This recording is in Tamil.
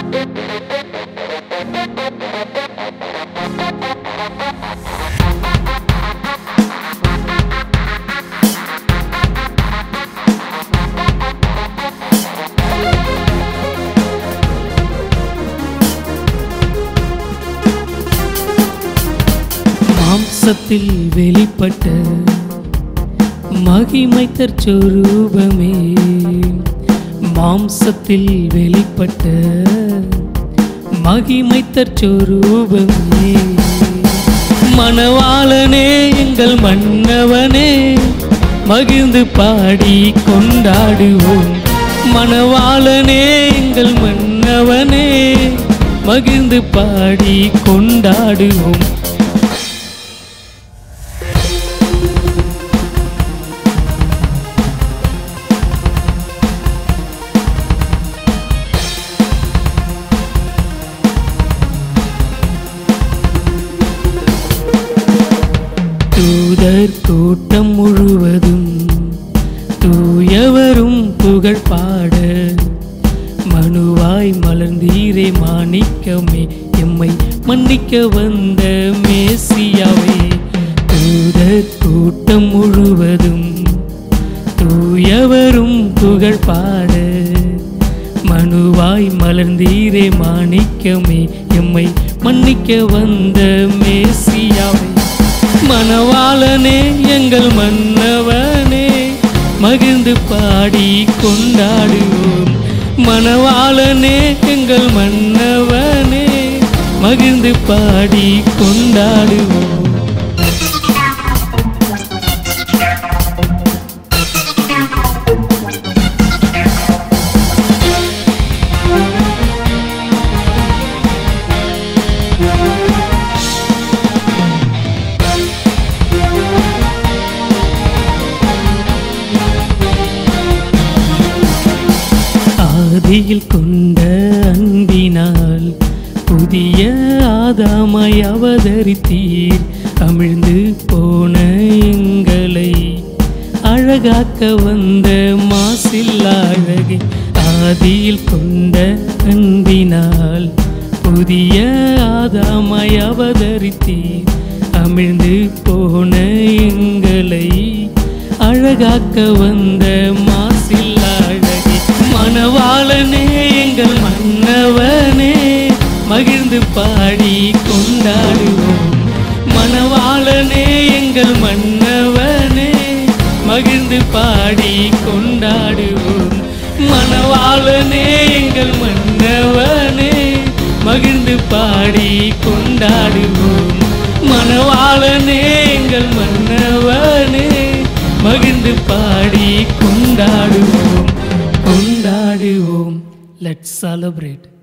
மாம்சத்தில் வெளிப்பட்ட மகிமை தற்சொரூபமே மாம்சத்தில் வெளிப்பட்ட மகிமை தற்சொரூபமே மணவாளனே எங்கள் மன்னவனே மகிழ்ந்து பாடி கொண்டாடுவோம் மணவாளனே எங்கள் மன்னவனே மகிழ்ந்து பாடி கொண்டாடுவோம் தூதர் கூட்டம் முழுவதும் தூயவரும் புகழ் பாட மனுவாய் மலர்ந்தீரே மாணிக்கமே எம்மை மன்னிக்க வந்த மேசியாவே தூதர் கூட்டம் முழுவதும் தூயவரும் புகழ் பாட மனுவாய் மலர்ந்தீரே மாணிக்கமே எம்மை மன்னிக்க வந்த மேசியாவே மணவாளனே எங்கள் மன்னவனே மகிழ்ந்து பாடி கொண்டாடுவோம் மணவாளனே எங்கள் மன்னவனே மகிழ்ந்து பாடி கொண்டாடுவோம் ஆதியில் கொண்ட அன்பினால் புதிய ஆதாமாய் அவதரித்தீர் அமிழ்ந்து போன எங்களை அழகாக்க வந்த மாசில் அழகை ஆதியில் கொண்ட அன்பினால் புதிய ஆதாமாய் அவதரித்தீர் அமிழ்ந்து போன எங்களை அழகாக்க வந்த மாசில் அழகே மணவாளனே எங்கள் மன்னவனே மகிழ்ந்து பாடி கொண்டாடுவோம் மணவாளனே எங்கள் மன்னவனே மகிழ்ந்து பாடி கொண்டாடுவோம் மணவாளனே எங்கள் மன்னவனே மகிழ்ந்து பாடி கொண்டாடுவோம் மணவாளனே எங்கள் மன்னவனே மகிழ்ந்து பாடி கொண்டாடுவோம் கொண்டாடுவோம் லெட்ஸ் செலிப்ரேட்